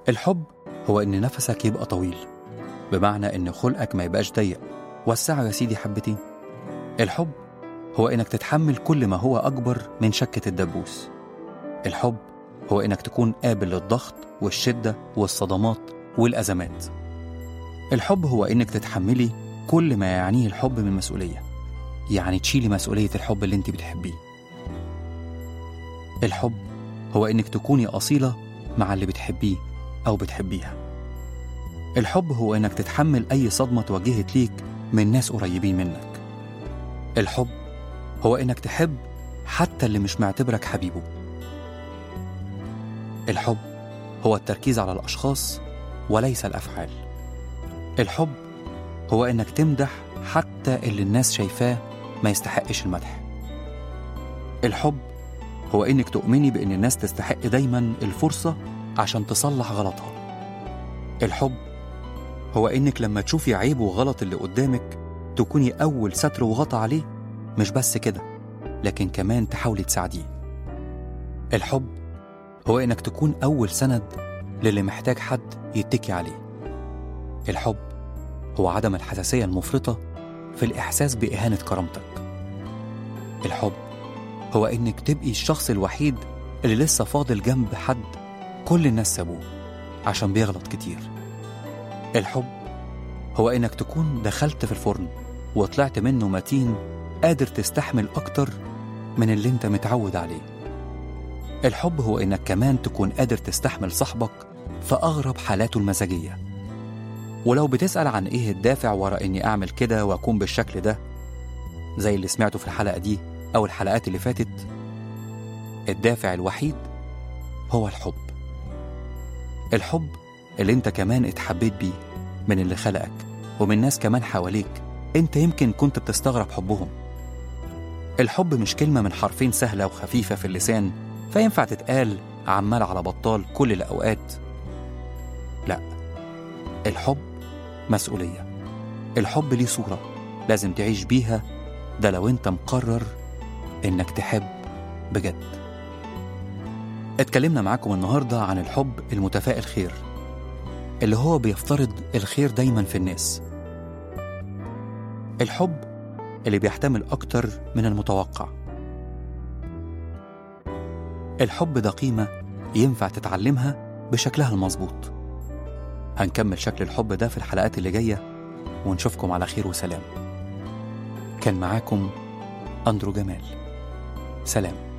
الحب هو إن نفسك يبقى طويل بمعنى إن خلقك ما يبقاش ضيق وسعه يا سيدي حبتين الحب هو إنك تتحمل كل ما هو أكبر من شكة الدبوس الحب هو إنك تكون قابل للضغط والشدة والصدمات والأزمات الحب هو إنك تتحملي كل ما يعنيه الحب من مسؤولية يعني تشيلي مسؤولية الحب اللي انت بتحبيه الحب هو إنك تكوني أصيلة مع اللي بتحبيه أو بتحبيها الحب هو إنك تتحمل أي صدمة تواجهت ليك من ناس قريبين منك الحب هو إنك تحب حتى اللي مش معتبرك حبيبه الحب هو التركيز على الأشخاص وليس الأفعال الحب هو إنك تمدح حتى اللي الناس شايفاه ما يستحقش المدح الحب هو إنك تؤمني بإن الناس تستحق دايما الفرصة عشان تصلح غلطها الحب هو إنك لما تشوفي عيب وغلط اللي قدامك تكوني أول ستر وغطى عليه مش بس كده لكن كمان تحاولي تساعديه الحب هو إنك تكون أول سند للي محتاج حد يتكي عليه الحب هو عدم الحساسية المفرطة في الإحساس بإهانة كرامتك الحب هو إنك تبقي الشخص الوحيد اللي لسه فاضل جنب حد كل الناس سابوه عشان بيغلط كتير الحب هو إنك تكون دخلت في الفرن وطلعت منه متين قادر تستحمل أكتر من اللي أنت متعود عليه الحب هو إنك كمان تكون قادر تستحمل صاحبك في أغرب حالاته المزاجية ولو بتسأل عن إيه الدافع ورا إني أعمل كده وأكون بالشكل ده زي اللي سمعته في الحلقة دي أو الحلقات اللي فاتت الدافع الوحيد هو الحب الحب اللي انت كمان اتحبيت بيه من اللي خلقك ومن ناس كمان حواليك انت يمكن كنت بتستغرب حبهم الحب مش كلمة من حرفين سهلة وخفيفة في اللسان فينفع تتقال عمال على بطال كل الأوقات لا الحب مسؤولية الحب ليه صورة لازم تعيش بيها ده لو انت مقرر انك تحب بجد اتكلمنا معاكم النهاردة عن الحب المتفائل خير اللي هو بيفترض الخير دايما في الناس الحب اللي بيحتمل أكتر من المتوقع الحب ده قيمة ينفع تتعلمها بشكلها المظبوط هنكمل شكل الحب ده في الحلقات اللي جاية ونشوفكم على خير وسلام كان معاكم أندرو جمال سلام